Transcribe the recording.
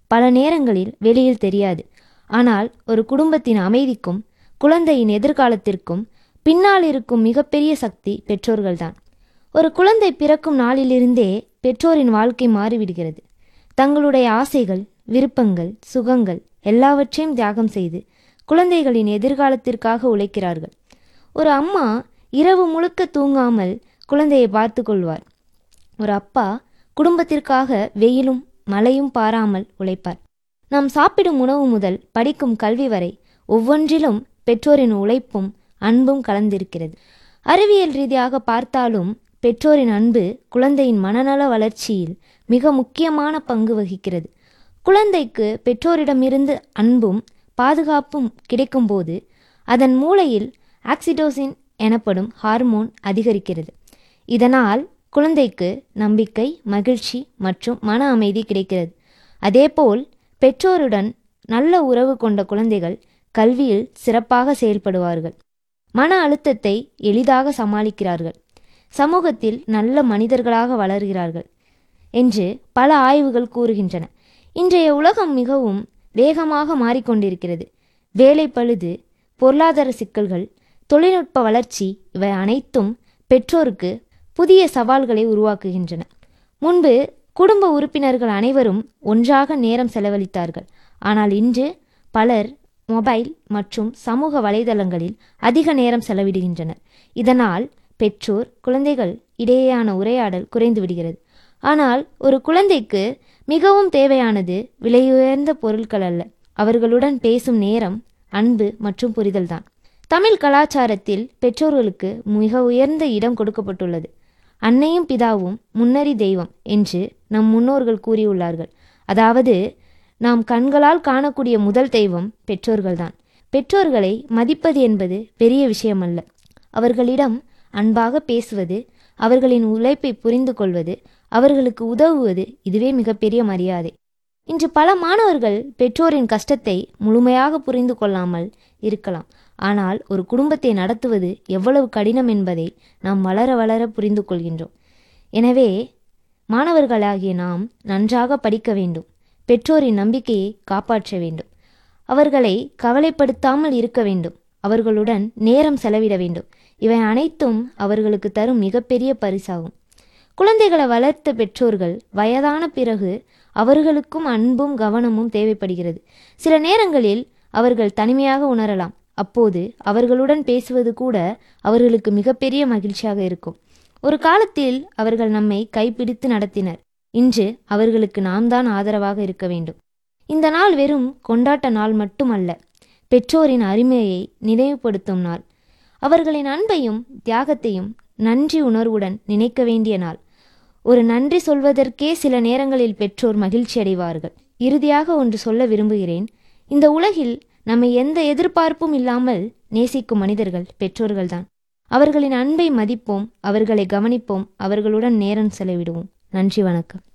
பல நேரங்களில் வெளியில் தெரியாது ஆனால் ஒரு குடும்பத்தின் அமைதிக்கும் குழந்தையின் எதிர்காலத்திற்கும் பின்னால் இருக்கும் மிகப்பெரிய சக்தி பெற்றோர்கள்தான் ஒரு குழந்தை பிறக்கும் நாளிலிருந்தே பெற்றோரின் வாழ்க்கை மாறிவிடுகிறது தங்களுடைய ஆசைகள் விருப்பங்கள் சுகங்கள் எல்லாவற்றையும் தியாகம் செய்து குழந்தைகளின் எதிர்காலத்திற்காக உழைக்கிறார்கள் ஒரு அம்மா இரவு முழுக்க தூங்காமல் குழந்தையை பார்த்து கொள்வார் ஒரு அப்பா குடும்பத்திற்காக வெயிலும் மழையும் பாராமல் உழைப்பார் நாம் சாப்பிடும் உணவு முதல் படிக்கும் கல்வி வரை ஒவ்வொன்றிலும் பெற்றோரின் உழைப்பும் அன்பும் கலந்திருக்கிறது அறிவியல் ரீதியாக பார்த்தாலும் பெற்றோரின் அன்பு குழந்தையின் மனநல வளர்ச்சியில் மிக முக்கியமான பங்கு வகிக்கிறது குழந்தைக்கு பெற்றோரிடமிருந்து அன்பும் பாதுகாப்பும் கிடைக்கும்போது அதன் மூளையில் ஆக்சிடோசின் எனப்படும் ஹார்மோன் அதிகரிக்கிறது இதனால் குழந்தைக்கு நம்பிக்கை மகிழ்ச்சி மற்றும் மன அமைதி கிடைக்கிறது அதேபோல் பெற்றோருடன் நல்ல உறவு கொண்ட குழந்தைகள் கல்வியில் சிறப்பாக செயல்படுவார்கள் மன அழுத்தத்தை எளிதாக சமாளிக்கிறார்கள் சமூகத்தில் நல்ல மனிதர்களாக வளர்கிறார்கள் என்று பல ஆய்வுகள் கூறுகின்றன இன்றைய உலகம் மிகவும் வேகமாக மாறிக்கொண்டிருக்கிறது வேலை பழுது பொருளாதார சிக்கல்கள் தொழில்நுட்ப வளர்ச்சி இவை அனைத்தும் பெற்றோருக்கு புதிய சவால்களை உருவாக்குகின்றன முன்பு குடும்ப உறுப்பினர்கள் அனைவரும் ஒன்றாக நேரம் செலவழித்தார்கள் ஆனால் இன்று பலர் மொபைல் மற்றும் சமூக வலைதளங்களில் அதிக நேரம் செலவிடுகின்றனர் இதனால் பெற்றோர் குழந்தைகள் இடையேயான உரையாடல் குறைந்து விடுகிறது ஆனால் ஒரு குழந்தைக்கு மிகவும் தேவையானது விலையுயர்ந்த பொருட்கள் அல்ல அவர்களுடன் பேசும் நேரம் அன்பு மற்றும் புரிதல்தான் தமிழ் கலாச்சாரத்தில் பெற்றோர்களுக்கு மிக உயர்ந்த இடம் கொடுக்கப்பட்டுள்ளது அன்னையும் பிதாவும் முன்னறி தெய்வம் என்று நம் முன்னோர்கள் கூறியுள்ளார்கள் அதாவது நாம் கண்களால் காணக்கூடிய முதல் தெய்வம் பெற்றோர்கள்தான் பெற்றோர்களை மதிப்பது என்பது பெரிய விஷயமல்ல அவர்களிடம் அன்பாக பேசுவது அவர்களின் உழைப்பை புரிந்து கொள்வது அவர்களுக்கு உதவுவது இதுவே மிகப்பெரிய மரியாதை இன்று பல மாணவர்கள் பெற்றோரின் கஷ்டத்தை முழுமையாக புரிந்து கொள்ளாமல் இருக்கலாம் ஆனால் ஒரு குடும்பத்தை நடத்துவது எவ்வளவு கடினம் என்பதை நாம் வளர வளர புரிந்து கொள்கின்றோம் எனவே மாணவர்களாகிய நாம் நன்றாக படிக்க வேண்டும் பெற்றோரின் நம்பிக்கையை காப்பாற்ற வேண்டும் அவர்களை கவலைப்படுத்தாமல் இருக்க வேண்டும் அவர்களுடன் நேரம் செலவிட வேண்டும் இவை அனைத்தும் அவர்களுக்கு தரும் மிகப்பெரிய பரிசாகும் குழந்தைகளை வளர்த்த பெற்றோர்கள் வயதான பிறகு அவர்களுக்கும் அன்பும் கவனமும் தேவைப்படுகிறது சில நேரங்களில் அவர்கள் தனிமையாக உணரலாம் அப்போது அவர்களுடன் பேசுவது கூட அவர்களுக்கு மிகப்பெரிய மகிழ்ச்சியாக இருக்கும் ஒரு காலத்தில் அவர்கள் நம்மை கைப்பிடித்து நடத்தினர் இன்று அவர்களுக்கு நாம் தான் ஆதரவாக இருக்க வேண்டும் இந்த நாள் வெறும் கொண்டாட்ட நாள் மட்டுமல்ல பெற்றோரின் அருமையை நினைவுபடுத்தும் நாள் அவர்களின் அன்பையும் தியாகத்தையும் நன்றி உணர்வுடன் நினைக்க வேண்டிய நாள் ஒரு நன்றி சொல்வதற்கே சில நேரங்களில் பெற்றோர் மகிழ்ச்சி அடைவார்கள் இறுதியாக ஒன்று சொல்ல விரும்புகிறேன் இந்த உலகில் நம்மை எந்த எதிர்பார்ப்பும் இல்லாமல் நேசிக்கும் மனிதர்கள் பெற்றோர்கள்தான் அவர்களின் அன்பை மதிப்போம் அவர்களை கவனிப்போம் அவர்களுடன் நேரம் செலவிடுவோம் நன்றி வணக்கம்